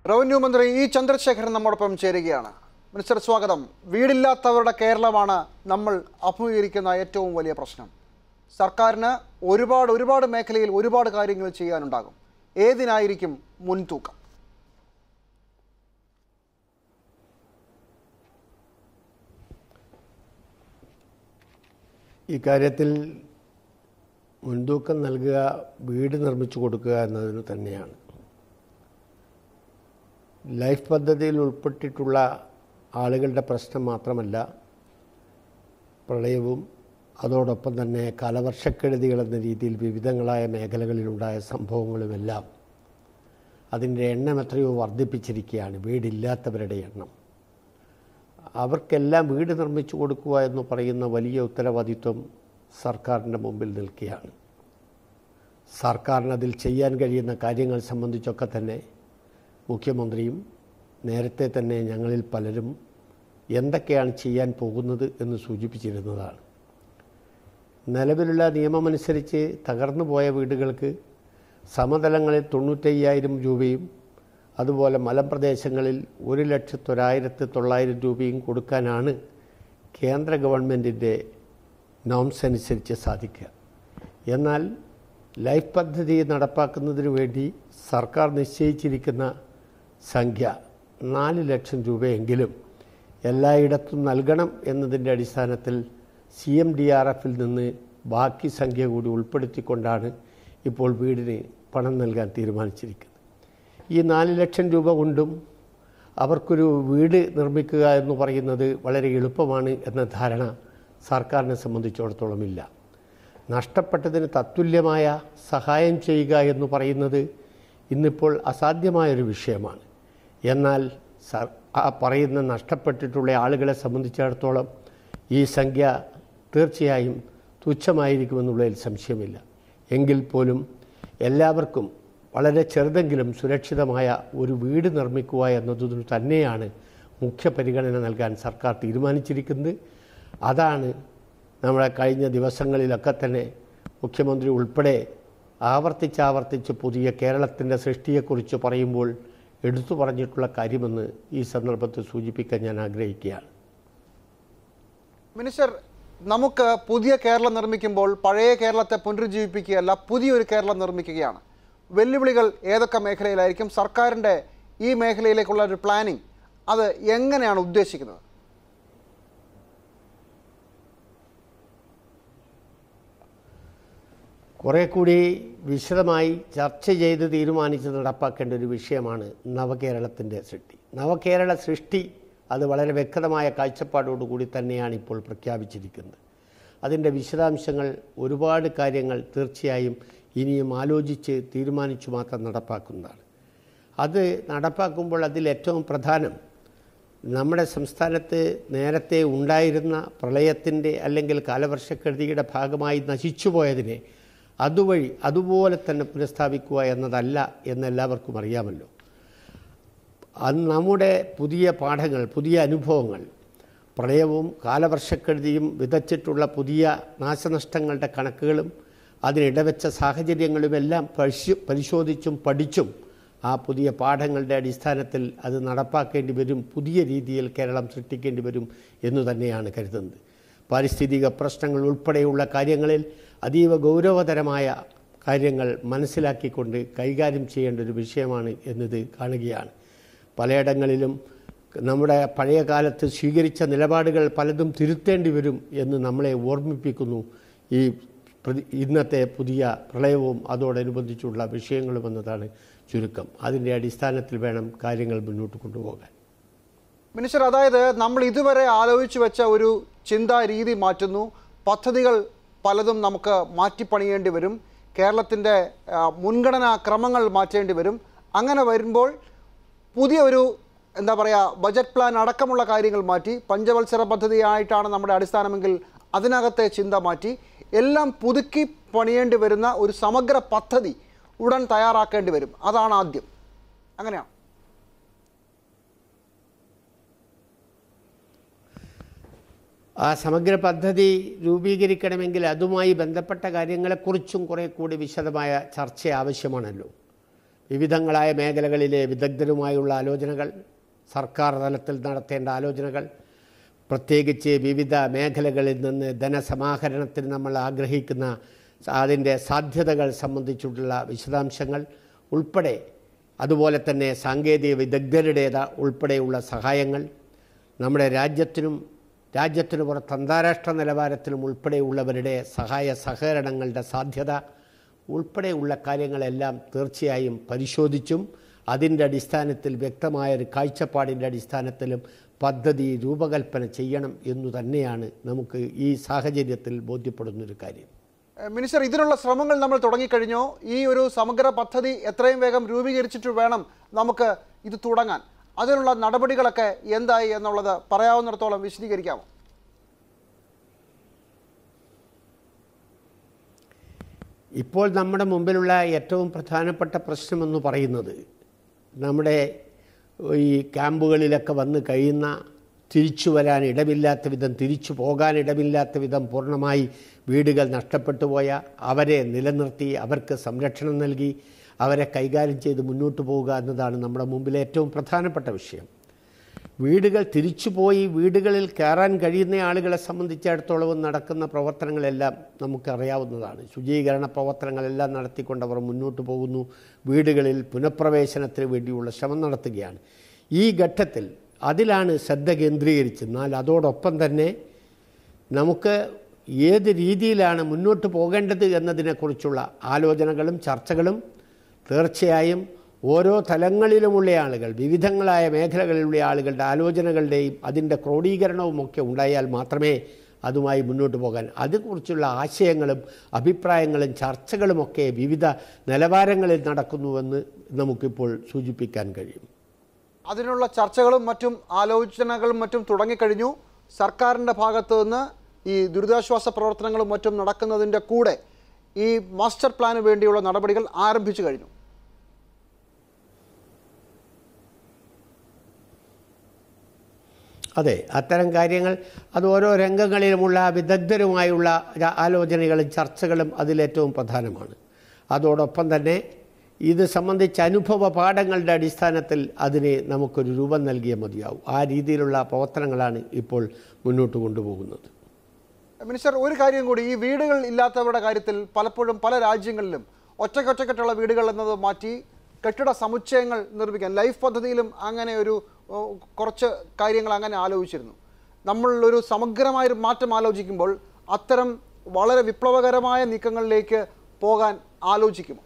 revenue മന്ത്രി E Chandrasekharan നമ്മോടൊപ്പം ചേരുകയാണ് മിനിസ്റ്റർ സ്വാഗതം വീടില്ലാത്തവരുടെ കേരളമാണ് നമ്മൾ അഭിമുഖീകരിക്കുന്ന ഏറ്റവും വലിയ പ്രശ്നം സർക്കാരിന് ഒരുപാട് ഒരുപാട് മേഖലയിൽ ഒരുപാട് കാര്യങ്ങൾ ചെയ്യാനുണ്ടാകും ഏതിനായിരിക്കും മുൻതൂക്കം ഇക്കാര്യത്തിൽ മുൻതൂക്കം നൽകുക വീട് നിർമ്മിച്ചു കൊടുക്കുക എന്നതിന് തന്നെയാണ് ലൈഫ് പദ്ധതിയിൽ ഉൾപ്പെട്ടിട്ടുള്ള ആളുകളുടെ പ്രശ്നം മാത്രമല്ല പ്രളയവും അതോടൊപ്പം തന്നെ കാലവർഷക്കെടുതികൾ എന്ന രീതിയിൽ വിവിധങ്ങളായ മേഖലകളിലുണ്ടായ സംഭവങ്ങളുമെല്ലാം അതിൻ്റെ എണ്ണം എത്രയോ വർദ്ധിപ്പിച്ചിരിക്കുകയാണ് വീടില്ലാത്തവരുടെ എണ്ണം അവർക്കെല്ലാം വീട് നിർമ്മിച്ചു കൊടുക്കുക എന്ന് പറയുന്ന വലിയ ഉത്തരവാദിത്വം സർക്കാരിൻ്റെ മുമ്പിൽ നിൽക്കുകയാണ് സർക്കാരിന് അതിൽ ചെയ്യാൻ കഴിയുന്ന കാര്യങ്ങൾ സംബന്ധിച്ചൊക്കെ തന്നെ മുഖ്യമന്ത്രിയും നേരത്തെ തന്നെ ഞങ്ങളിൽ പലരും എന്തൊക്കെയാണ് ചെയ്യാൻ പോകുന്നത് എന്ന് സൂചിപ്പിച്ചിരുന്നതാണ് നിലവിലുള്ള നിയമമനുസരിച്ച് തകർന്നു പോയ വീടുകൾക്ക് സമതലങ്ങളിൽ തൊണ്ണൂറ്റയ്യായിരം രൂപയും അതുപോലെ മലമ്പ്രദേശങ്ങളിൽ ഒരു ലക്ഷത്തൊരായിരത്തി തൊള്ളായിരം രൂപയും കൊടുക്കാനാണ് കേന്ദ്ര ഗവൺമെൻറ്റിൻ്റെ നോംസ് അനുസരിച്ച് സാധിക്കുക എന്നാൽ ലൈഫ് പദ്ധതി നടപ്പാക്കുന്നതിന് വേണ്ടി സർക്കാർ നിശ്ചയിച്ചിരിക്കുന്ന സംഖ്യ നാല് ലക്ഷം രൂപയെങ്കിലും എല്ലായിടത്തും നൽകണം എന്നതിൻ്റെ അടിസ്ഥാനത്തിൽ സി എം ഡി ആർ എഫിൽ നിന്ന് ബാക്കി സംഖ്യ കൂടി ഉൾപ്പെടുത്തിക്കൊണ്ടാണ് ഇപ്പോൾ വീടിന് പണം നൽകാൻ തീരുമാനിച്ചിരിക്കുന്നത് ഈ നാല് ലക്ഷം രൂപ കൊണ്ടും അവർക്കൊരു വീട് നിർമ്മിക്കുക എന്ന് പറയുന്നത് വളരെ എളുപ്പമാണ് എന്ന ധാരണ സർക്കാരിനെ സംബന്ധിച്ചിടത്തോളം ഇല്ല നഷ്ടപ്പെട്ടതിന് തത്തുല്യമായ സഹായം ചെയ്യുക എന്ന് പറയുന്നത് ഇന്നിപ്പോൾ അസാധ്യമായൊരു വിഷയമാണ് എന്നാൽ സർ ആ പറയുന്ന നഷ്ടപ്പെട്ടിട്ടുള്ള ആളുകളെ സംബന്ധിച്ചിടത്തോളം ഈ സംഖ്യ തീർച്ചയായും തുച്ഛമായിരിക്കുമെന്നുള്ളതിൽ സംശയമില്ല എങ്കിൽ പോലും എല്ലാവർക്കും വളരെ ചെറുതെങ്കിലും സുരക്ഷിതമായ ഒരു വീട് നിർമ്മിക്കുക എന്നതിനു തന്നെയാണ് മുഖ്യ പരിഗണന നൽകാൻ സർക്കാർ തീരുമാനിച്ചിരിക്കുന്നത് അതാണ് നമ്മുടെ കഴിഞ്ഞ ദിവസങ്ങളിലൊക്കെ തന്നെ മുഖ്യമന്ത്രി ഉൾപ്പെടെ ആവർത്തിച്ചാവർത്തിച്ച് പുതിയ കേരളത്തിൻ്റെ സൃഷ്ടിയെക്കുറിച്ച് പറയുമ്പോൾ എടുത്തു പറഞ്ഞിട്ടുള്ള കാര്യമെന്ന് ഈ സന്ദർഭത്തിൽ സൂചിപ്പിക്കാൻ ഞാൻ ആഗ്രഹിക്കുകയാണ് മിനിസ്റ്റർ നമുക്ക് പുതിയ കേരളം നിർമ്മിക്കുമ്പോൾ പഴയ കേരളത്തെ പുനരുജ്ജീവിപ്പിക്കുകയല്ല പുതിയൊരു കേരളം നിർമ്മിക്കുകയാണ് വെല്ലുവിളികൾ ഏതൊക്കെ മേഖലയിലായിരിക്കും സർക്കാരിൻ്റെ ഈ മേഖലയിലേക്കുള്ള ഒരു പ്ലാനിങ് അത് എങ്ങനെയാണ് ഉദ്ദേശിക്കുന്നത് കുറേ കൂടി വിശദമായി ചർച്ച ചെയ്ത് തീരുമാനിച്ച് നടപ്പാക്കേണ്ട ഒരു വിഷയമാണ് നവകേരളത്തിൻ്റെ സൃഷ്ടി നവകേരള സൃഷ്ടി അത് വളരെ വ്യക്തമായ കാഴ്ചപ്പാടോടുകൂടി തന്നെയാണ് ഇപ്പോൾ പ്രഖ്യാപിച്ചിരിക്കുന്നത് അതിൻ്റെ വിശദാംശങ്ങൾ ഒരുപാട് കാര്യങ്ങൾ തീർച്ചയായും ഇനിയും ആലോചിച്ച് തീരുമാനിച്ചു മാത്രം നടപ്പാക്കുന്നതാണ് അത് നടപ്പാക്കുമ്പോൾ അതിൽ ഏറ്റവും പ്രധാനം നമ്മുടെ സംസ്ഥാനത്ത് നേരത്തെ ഉണ്ടായിരുന്ന പ്രളയത്തിൻ്റെ അല്ലെങ്കിൽ കാലവർഷക്കെടുതിയുടെ ഭാഗമായി നശിച്ചുപോയതിനെ അതുവഴി അതുപോലെ തന്നെ പുനഃസ്ഥാപിക്കുക എന്നതല്ല എന്നെല്ലാവർക്കും അറിയാമല്ലോ അത് നമ്മുടെ പുതിയ പാഠങ്ങൾ പുതിയ അനുഭവങ്ങൾ പ്രളയവും കാലവർഷക്കെടുതിയും വിതച്ചിട്ടുള്ള പുതിയ നാശനഷ്ടങ്ങളുടെ കണക്കുകളും അതിനിടവെച്ച സാഹചര്യങ്ങളുമെല്ലാം പരിശോ പരിശോധിച്ചും പഠിച്ചും ആ പുതിയ പാഠങ്ങളുടെ അടിസ്ഥാനത്തിൽ അത് നടപ്പാക്കേണ്ടി വരും പുതിയ രീതിയിൽ കേരളം സൃഷ്ടിക്കേണ്ടി വരും എന്ന് തന്നെയാണ് കരുതുന്നത് പാരിസ്ഥിതിക പ്രശ്നങ്ങൾ ഉൾപ്പെടെയുള്ള കാര്യങ്ങളിൽ അതീവ ഗൗരവതരമായ കാര്യങ്ങൾ മനസ്സിലാക്കിക്കൊണ്ട് കൈകാര്യം ചെയ്യേണ്ട ഒരു വിഷയമാണ് എന്നത് കാണുകയാണ് പലയിടങ്ങളിലും നമ്മുടെ പഴയ കാലത്ത് സ്വീകരിച്ച നിലപാടുകൾ പലതും തിരുത്തേണ്ടി വരും എന്ന് നമ്മളെ ഓർമ്മിപ്പിക്കുന്നു ഈ പ്രതി ഇന്നത്തെ പുതിയ പ്രളയവും അതോടനുബന്ധിച്ചുള്ള വിഷയങ്ങളും എന്നതാണ് ചുരുക്കം അതിൻ്റെ അടിസ്ഥാനത്തിൽ വേണം കാര്യങ്ങൾ മുന്നോട്ട് കൊണ്ടുപോകാൻ മിനിസ്റ്റർ അതായത് നമ്മൾ ഇതുവരെ ആലോചിച്ചു വെച്ച ഒരു ചിന്താ രീതി മാറ്റുന്നു പദ്ധതികൾ പലതും നമുക്ക് മാറ്റിപ്പണിയേണ്ടി വരും കേരളത്തിൻ്റെ ആ, മുൻഗണനാ ക്രമങ്ങൾ മാറ്റേണ്ടി വരും അങ്ങനെ വരുമ്പോൾ പുതിയ ഒരു എന്താ പറയുക ബജറ്റ് പ്ലാൻ അടക്കമുള്ള കാര്യങ്ങൾ മാറ്റി പഞ്ചവത്സര പദ്ധതിയായിട്ടാണ് നമ്മുടെ അടിസ്ഥാനമെങ്കിൽ അതിനകത്തെ ചിന്ത മാറ്റി എല്ലാം പുതുക്കി പണിയേണ്ടി വരുന്ന ഒരു സമഗ്ര പദ്ധതി ഉടൻ തയ്യാറാക്കേണ്ടി വരും അതാണ് ആദ്യം അങ്ങനെയാണ് ആ സമഗ്ര പദ്ധതി രൂപീകരിക്കണമെങ്കിൽ അതുമായി ബന്ധപ്പെട്ട കാര്യങ്ങളെക്കുറിച്ചും കുറേ കൂടി വിശദമായ ചർച്ച ആവശ്യമാണല്ലോ വിവിധങ്ങളായ മേഖലകളിലെ വിദഗ്ധരുമായുള്ള ആലോചനകൾ സർക്കാർ തലത്തിൽ നടത്തേണ്ട ആലോചനകൾ പ്രത്യേകിച്ച് വിവിധ മേഖലകളിൽ നിന്ന് ധനസമാഹരണത്തിന് നമ്മൾ ആഗ്രഹിക്കുന്ന അതിൻ്റെ സാധ്യതകൾ സംബന്ധിച്ചിട്ടുള്ള വിശദാംശങ്ങൾ ഉൾപ്പെടെ അതുപോലെ തന്നെ സാങ്കേതിക വിദഗ്ധരുടേത ഉൾപ്പെടെയുള്ള സഹായങ്ങൾ നമ്മുടെ രാജ്യത്തിനും രാജ്യത്തിനു പുറത്ത് അന്താരാഷ്ട്ര നിലവാരത്തിലും ഉൾപ്പെടെയുള്ളവരുടെ സഹായ സഹകരണങ്ങളുടെ സാധ്യത ഉൾപ്പെടെയുള്ള കാര്യങ്ങളെല്ലാം തീർച്ചയായും പരിശോധിച്ചും അതിൻ്റെ അടിസ്ഥാനത്തിൽ വ്യക്തമായ ഒരു കാഴ്ചപ്പാടിൻ്റെ അടിസ്ഥാനത്തിലും പദ്ധതി രൂപകൽപ്പന ചെയ്യണം എന്നു തന്നെയാണ് നമുക്ക് ഈ സാഹചര്യത്തിൽ ബോധ്യപ്പെടുന്നൊരു കാര്യം ഏഹ് മിനിസ്റ്റർ ഇതിനുള്ള ശ്രമങ്ങൾ നമ്മൾ തുടങ്ങിക്കഴിഞ്ഞോ ഈ ഒരു സമഗ്ര പദ്ധതി എത്രയും വേഗം രൂപീകരിച്ചിട്ട് വേണം നമുക്ക് ഇത് തുടങ്ങാൻ അതിനുള്ള നടപടികളൊക്കെ എന്തായി എന്നുള്ളത് പറയാവുന്നിടത്തോളം വിശദീകരിക്കാമോ ഇപ്പോൾ നമ്മുടെ മുമ്പിലുള്ള ഏറ്റവും പ്രധാനപ്പെട്ട പ്രശ്നമെന്ന് പറയുന്നത് നമ്മുടെ ഈ ക്യാമ്പുകളിലൊക്കെ വന്ന് കഴിയുന്ന തിരിച്ചു വരാൻ ഇടമില്ലാത്ത വിധം തിരിച്ചു പോകാൻ ഇടമില്ലാത്ത വിധം പൂർണ്ണമായി വീടുകൾ നഷ്ടപ്പെട്ടു പോയ അവരെ നിലനിർത്തി അവർക്ക് സംരക്ഷണം നൽകി അവരെ കൈകാര്യം ചെയ്ത് മുന്നോട്ട് പോവുക എന്നതാണ് നമ്മുടെ മുമ്പിലെ ഏറ്റവും പ്രധാനപ്പെട്ട വിഷയം വീടുകൾ തിരിച്ചുപോയി വീടുകളിൽ കയറാൻ കഴിയുന്ന ആളുകളെ സംബന്ധിച്ചിടത്തോളം നടക്കുന്ന പ്രവർത്തനങ്ങളെല്ലാം നമുക്കറിയാവുന്നതാണ് ശുചീകരണ പ്രവർത്തനങ്ങളെല്ലാം നടത്തിക്കൊണ്ട് അവർ മുന്നോട്ട് പോകുന്നു വീടുകളിൽ പുനഃപ്രവേശനത്തിന് വേണ്ടിയുള്ള ശ്രമം നടത്തുകയാണ് ഈ ഘട്ടത്തിൽ അതിലാണ് ശ്രദ്ധ കേന്ദ്രീകരിച്ചത് എന്നാൽ അതോടൊപ്പം തന്നെ നമുക്ക് ഏത് രീതിയിലാണ് മുന്നോട്ട് പോകേണ്ടത് എന്നതിനെക്കുറിച്ചുള്ള ആലോചനകളും ചർച്ചകളും തീർച്ചയായും ഓരോ തലങ്ങളിലുമുള്ള ആളുകൾ വിവിധങ്ങളായ മേഖലകളിലുള്ള ആളുകളുടെ ആലോചനകളുടെയും അതിൻ്റെ ക്രോഡീകരണവും ഒക്കെ ഉണ്ടായാൽ മാത്രമേ അതുമായി മുന്നോട്ട് പോകാൻ അതിനെക്കുറിച്ചുള്ള ആശയങ്ങളും അഭിപ്രായങ്ങളും ചർച്ചകളുമൊക്കെ വിവിധ നിലവാരങ്ങളിൽ നടക്കുന്നുവെന്ന് നമുക്കിപ്പോൾ സൂചിപ്പിക്കാൻ കഴിയും അതിനുള്ള ചർച്ചകളും മറ്റും ആലോചനകളും മറ്റും തുടങ്ങിക്കഴിഞ്ഞു സർക്കാരിൻ്റെ ഭാഗത്തു നിന്ന് ഈ ദുരിതാശ്വാസ പ്രവർത്തനങ്ങളും മറ്റും നടക്കുന്നതിൻ്റെ കൂടെ ഈ മാസ്റ്റർ പ്ലാന് വേണ്ടിയുള്ള നടപടികൾ ആരംഭിച്ചു കഴിഞ്ഞു അതെ അത്തരം കാര്യങ്ങൾ അത് ഓരോ രംഗങ്ങളിലുമുള്ള വിദഗ്ധരുമായുള്ള ര- ആലോചനകളും ചർച്ചകളും അതിലേറ്റവും പ്രധാനമാണ് അതോടൊപ്പം തന്നെ ഇത് സംബന്ധിച്ച അനുഭവ പാഠങ്ങളുടെ അടിസ്ഥാനത്തിൽ അതിന് നമുക്കൊരു രൂപം നൽകിയേ മതിയാവും ആ രീതിയിലുള്ള പ്രവർത്തനങ്ങളാണ് ഇപ്പോൾ മുന്നോട്ട് കൊണ്ടുപോകുന്നത് മിനിസ്റ്റർ ഒരു കാര്യം കൂടി ഈ വീടുകൾ ഇല്ലാത്തവരുടെ കാര്യത്തിൽ പലപ്പോഴും പല രാജ്യങ്ങളിലും ഒറ്റക്കൊറ്റക്കെട്ടുള്ള വീടുകൾ എന്നത് മാറ്റി കെട്ടിട സമുച്ചയങ്ങൾ നിർമ്മിക്കാൻ ലൈഫ് പദ്ധതിയിലും അങ്ങനെ ഒരു ഓ, കുറച്ച് കാര്യങ്ങൾ അങ്ങനെ ആലോചിച്ചിരുന്നു നമ്മൾ ഒരു സമഗ്രമായൊരു മാറ്റം ആലോചിക്കുമ്പോൾ അത്തരം വളരെ വിപ്ലവകരമായ നീക്കങ്ങളിലേക്ക് പോകാൻ ആലോചിക്കുമോ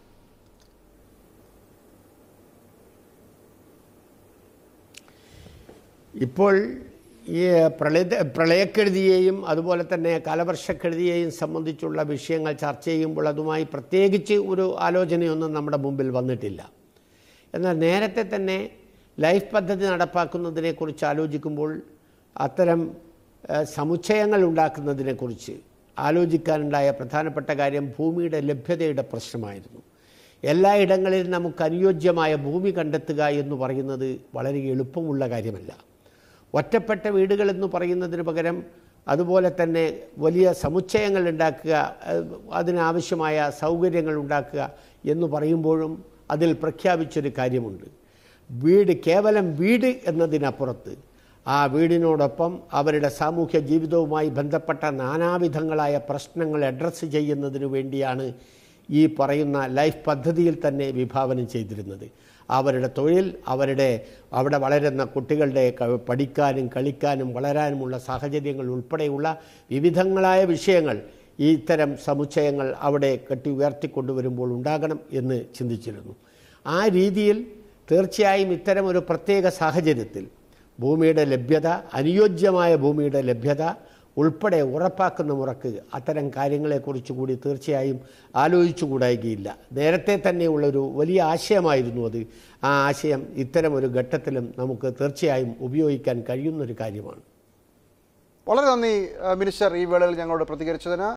ഇപ്പോൾ ഈ പ്രളയ പ്രളയക്കെടുതിയെയും അതുപോലെ തന്നെ കാലവർഷക്കെടുതിയെയും സംബന്ധിച്ചുള്ള വിഷയങ്ങൾ ചർച്ച ചെയ്യുമ്പോൾ അതുമായി പ്രത്യേകിച്ച് ഒരു ആലോചനയൊന്നും നമ്മുടെ മുമ്പിൽ വന്നിട്ടില്ല എന്നാൽ നേരത്തെ തന്നെ ലൈഫ് പദ്ധതി നടപ്പാക്കുന്നതിനെക്കുറിച്ച് ആലോചിക്കുമ്പോൾ അത്തരം ഏഹ്, സമുച്ചയങ്ങൾ ഉണ്ടാക്കുന്നതിനെക്കുറിച്ച് ആലോചിക്കാനുണ്ടായ പ്രധാനപ്പെട്ട കാര്യം ഭൂമിയുടെ ലഭ്യതയുടെ പ്രശ്നമായിരുന്നു എല്ലായിടങ്ങളിലും നമുക്ക് അനുയോജ്യമായ ഭൂമി കണ്ടെത്തുക എന്ന് പറയുന്നത് വളരെ എളുപ്പമുള്ള കാര്യമല്ല ഒറ്റപ്പെട്ട വീടുകൾ എന്ന് പറയുന്നതിന് പകരം അതുപോലെ തന്നെ വലിയ സമുച്ചയങ്ങൾ ഉണ്ടാക്കുക ഏഹ്, അതിനാവശ്യമായ സൗകര്യങ്ങൾ ഉണ്ടാക്കുക എന്ന് പറയുമ്പോഴും അതിൽ പ്രഖ്യാപിച്ചൊരു കാര്യമുണ്ട് വീട് കേവലം വീട് എന്നതിനപ്പുറത്ത് ആ വീടിനോടൊപ്പം അവരുടെ സാമൂഹ്യ ജീവിതവുമായി ബന്ധപ്പെട്ട നാനാവിധങ്ങളായ പ്രശ്നങ്ങൾ അഡ്രസ്സ് ചെയ്യുന്നതിന് വേണ്ടിയാണ് ഈ പറയുന്ന ലൈഫ് പദ്ധതിയിൽ തന്നെ വിഭാവനം ചെയ്തിരുന്നത് അവരുടെ തൊഴിൽ അവരുടെ അവിടെ വളരുന്ന കുട്ടികളുടെ ക- പഠിക്കാനും കളിക്കാനും വളരാനുമുള്ള സാഹചര്യങ്ങൾ ഉൾപ്പെടെയുള്ള വിവിധങ്ങളായ വിഷയങ്ങൾ ഈ ഇത്തരം സമുച്ചയങ്ങൾ അവിടെ കെട്ടി ഉയർത്തിക്കൊണ്ടുവരുമ്പോൾ ഉണ്ടാകണം എന്ന് ചിന്തിച്ചിരുന്നു ആ രീതിയിൽ തീർച്ചയായും ഇത്തരം ഒരു പ്രത്യേക സാഹചര്യത്തിൽ ഭൂമിയുടെ ലഭ്യത അനുയോജ്യമായ ഭൂമിയുടെ ലഭ്യത ഉൾപ്പെടെ ഉറപ്പാക്കുന്ന മുറക്ക് അത്തരം കാര്യങ്ങളെക്കുറിച്ച് കൂടി തീർച്ചയായും ആലോചിച്ചുകൂടായികയില്ല നേരത്തെ തന്നെയുള്ളൊരു വലിയ ആശയമായിരുന്നു അത് ആ ആശയം ഇത്തരം ഒരു ഘട്ടത്തിലും നമുക്ക് തീർച്ചയായും ഉപയോഗിക്കാൻ കഴിയുന്നൊരു കാര്യമാണ് വളരെ നന്ദി ഏഹ് മിനിസ്റ്റർ ഈ വേളയിൽ ഞങ്ങളോട് പ്രതികരിച്ചതിന്